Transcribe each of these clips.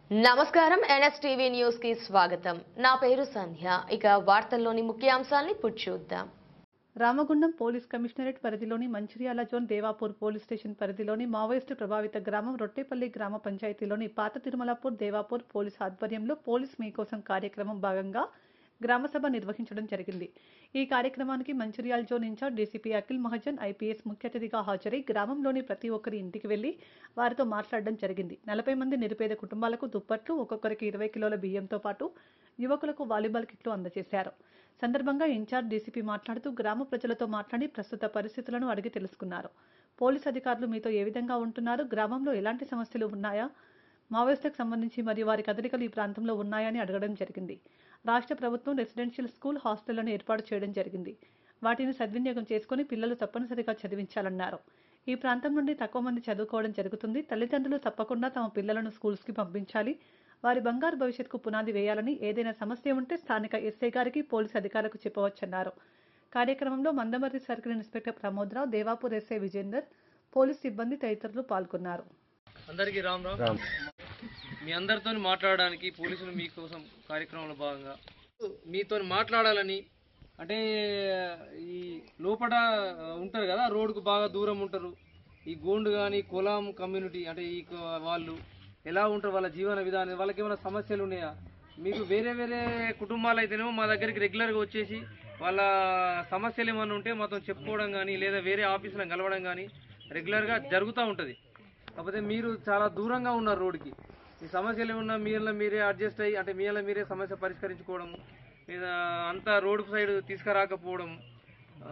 నమస్కారం NSTV news కి స్వాగతం నా పేరు సంధ్య ఇక వార్తల్లోని ముఖ్యాంశాల్ని ఇప్పుడు చూద్దాం రామగుండం పోలీస్ కమిషనరేట్ పరిధిలోని Mancherial zone Devapur police station పరిధిలోని మావోయిస్టు ప్రభావిత గ్రామం రొట్టెపల్లి గ్రామ పంచాయతీలోని పాత తిరుమలాపూర్ దేవాపూర్ పోలీస్ ఆధ్వర్యంలో పోలీస్ మీకోసం కార్యక్రమం భాగంగా గ్రామసభ నిర్వహించడం జరిగింది ఈ కార్యక్రమానికి Mancherial zone incharge DCP Akhil Mahajan IPS ముఖ్య అతిథిగా హాజరై గ్రామంలోని ప్రతి ఒక్కరి ఇంటికి వెళ్లి వారితో మాట్లాడడం జరిగింది నలభై మంది నిరుపేద కుటుంబాలకు దుప్పట్లు ఒక్కొక్కరికి ఇరవై కిలోల బియ్యంతో పాటు యువకులకు వాలీబాల్ కిట్లు అందజేశారు సందర్భంగా ఇన్ఛార్జ్ డీసీపీ మాట్లాడుతూ గ్రామ ప్రజలతో మాట్లాడి ప్రస్తుత పరిస్థితులను అడిగి తెలుసుకున్నారు పోలీస్ అధికారులు మీతో ఏ విధంగా ఉంటున్నారు గ్రామంలో ఎలాంటి సమస్యలు ఉన్నాయా మావోయిస్టులకు సంబంధించి మరియు వారి కదలికలు ఈ ప్రాంతంలో ఉన్నాయని అడగడం జరిగింది రాష్ట్ర ప్రభుత్వం రెసిడెన్షియల్ స్కూల్ హాస్టళ్లను ఏర్పాటు చేయడం జరిగింది వాటిని సద్వినియోగం చేసుకుని పిల్లలు తప్పనిసరిగా చదివించాలన్నారు ఈ ప్రాంతం నుండి తక్కువ మంది చదువుకోవడం జరుగుతుంది తల్లిదండ్రులు తప్పకుండా తమ పిల్లలను స్కూల్స్కి పంపించాలి వారి బంగారు భవిష్యత్తుకు పునాది వేయాలని ఏదైనా సమస్య ఉంటే స్థానిక ఎస్ఐ గారికి పోలీసు అధికారులకు చెప్పవచ్చన్నారు కార్యక్రమంలో Mandamarri circle inspector Pramod Rao Devapur SI Vijender police సిబ్బంది తదితరులు పాల్గొన్నారు అందరికీ రామ్ రామ్ మీ అందరితో మాట్లాడడానికి పోలీసులు మీకోసం కార్యక్రమంలో భాగంగా మీతో మాట్లాడాలని అంటే ఈ లోపల ఉంటారు కదా రోడ్డుకు బాగా దూరం ఉంటారు ఈ గోండు కానీ కులం కమ్యూనిటీ అంటే ఈ క- వాళ్ళు ఎలా ఉంటారు వాళ్ళ జీవన విధానం వాళ్ళకి ఏమైనా సమస్యలు ఉన్నాయా మీకు వేరే వేరే కుటుంబాలు అయితేనేమో మా దగ్గరికి రెగ్యులర్గా వచ్చేసి వాళ్ళ సమస్యలు ఏమైనా ఉంటే మాతో చెప్పుకోవడం కానీ లేదా వేరే ఆఫీసులను కలవడం కానీ రెగ్యులర్గా జరుగుతూ ఉంటుంది కాకపోతే మీరు చాలా దూరంగా ఉన్నారు రోడ్డుకి ఈ సమస్యలు ఏమన్నా మీలో మీరే అడ్జస్ట్ అయ్యి అంటే మీలో మీరే సమస్య పరిష్కరించుకోవడం లేదా అంతా రోడ్డు సైడ్ తీసుకురాకపోవడం ఆ,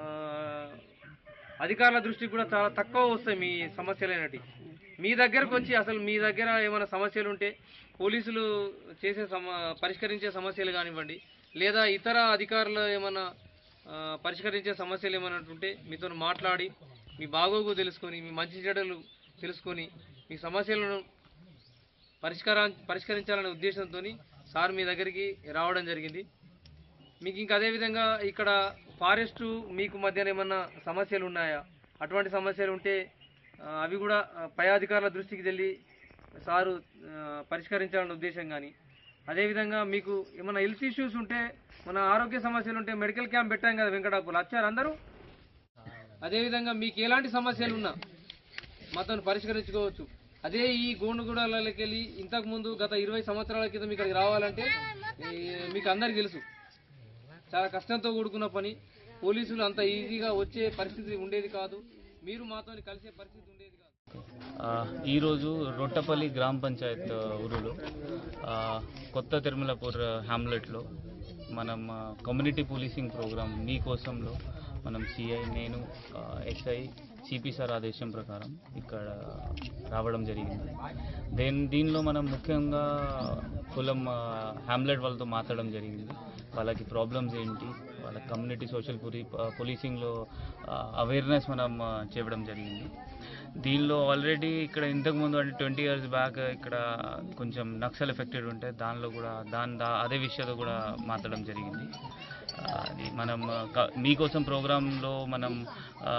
అధికారుల దృష్టికి కూడా చాలా తక్కువ వస్తాయి మీ సమస్యలు అనేటి మీ దగ్గరకు వచ్చి అసలు మీ దగ్గర ఏమైనా సమస్యలు ఉంటే పోలీసులు చేసే సమ పరిష్కరించే సమస్యలు కానివ్వండి లేదా ఇతర అధికారులు ఏమైనా ఆ, పరిష్కరించే సమస్యలు ఏమైనా ఉంటే మీతో మాట్లాడి మీ బాగోగు తెలుసుకొని మీ మంచి చెడులు తెలుసుకొని మీ సమస్యలను పరిష్కారా పరిష్కరించాలనే ఉద్దేశంతో సార్ మీ దగ్గరికి రావడం జరిగింది మీకు ఇంకా అదేవిధంగా ఇక్కడ ఫారెస్ట్ మీకు మధ్యన ఏమన్నా సమస్యలు ఉన్నాయా అటువంటి సమస్యలు ఉంటే ఆ, అవి కూడా ఆ, పై అధికారుల దృష్టికి వెళ్ళి సారు ఆ, పరిష్కరించాలనే ఉద్దేశం కానీ అదేవిధంగా మీకు ఏమైనా హెల్త్ ఇష్యూస్ ఉంటే మన ఆరోగ్య సమస్యలు ఉంటే మెడికల్ క్యాంప్ పెట్టాం కదా వెంకటాపులు వచ్చారు అందరూ అదేవిధంగా మీకు ఎలాంటి సమస్యలు ఉన్నా మాతో పరిష్కరించుకోవచ్చు అదే ఈ గోండుగూడలకి వెళ్ళి ఇంతకు ముందు గత ఇరవై సంవత్సరాల క్రితం ఇక్కడికి రావాలంటే ఈ, మీకు అందరికి తెలుసు చాలా కష్టంతో కూడుకున్న పని పోలీసులు అంత ఈజీగా వచ్చే పరిస్థితి ఉండేది కాదు మీరు మాతో కలిసే పరిస్థితి ఉండేది కాదు ఆ, ఈరోజు రొట్టపల్లి గ్రామ పంచాయత్ ఊరులో ఆ, కొత్త తిరుమలపూర్ హ్యామ్లెట్లో మనం ఆ, కమ్యూనిటీ పోలీసింగ్ ప్రోగ్రామ్ మీ కోసంలో మనం సిఐ నేను ఆ, ఎస్ఐ సిపి సార్ ఆదేశం ప్రకారం ఇక్కడ రావడం జరిగింది దేని దీనిలో మనం ముఖ్యంగా కులం ఆ, హ్యామ్లెట్ వాళ్ళతో మాట్లాడడం జరిగింది వాళ్ళకి ప్రాబ్లమ్స్ ఏంటి వాళ్ళ కమ్యూనిటీ సోషల్ పులి పోలీసింగ్లో అవేర్నెస్ మనం ఆ, చేయడం జరిగింది దీనిలో ఆల్రెడీ ఇక్కడ ఇంతకుముందు అంటే ట్వంటీ ఇయర్స్ బ్యాక్ ఇక్కడ కొంచెం నక్సల్ ఎఫెక్టెడ్ ఉంటే దానిలో కూడా దాని దా అదే విషయంలో కూడా మాట్లాడడం జరిగింది ఆ, అది మనం ఆ, క- మీకోసం ప్రోగ్రాంలో మనం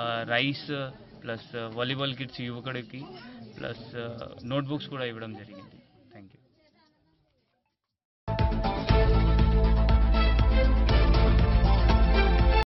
రైస్ ప్లస్ వాలీబాల్ కిట్స్ యువకుడికి ప్లస్ నోట్బుక్స్ కూడా ఇవ్వడం జరిగింది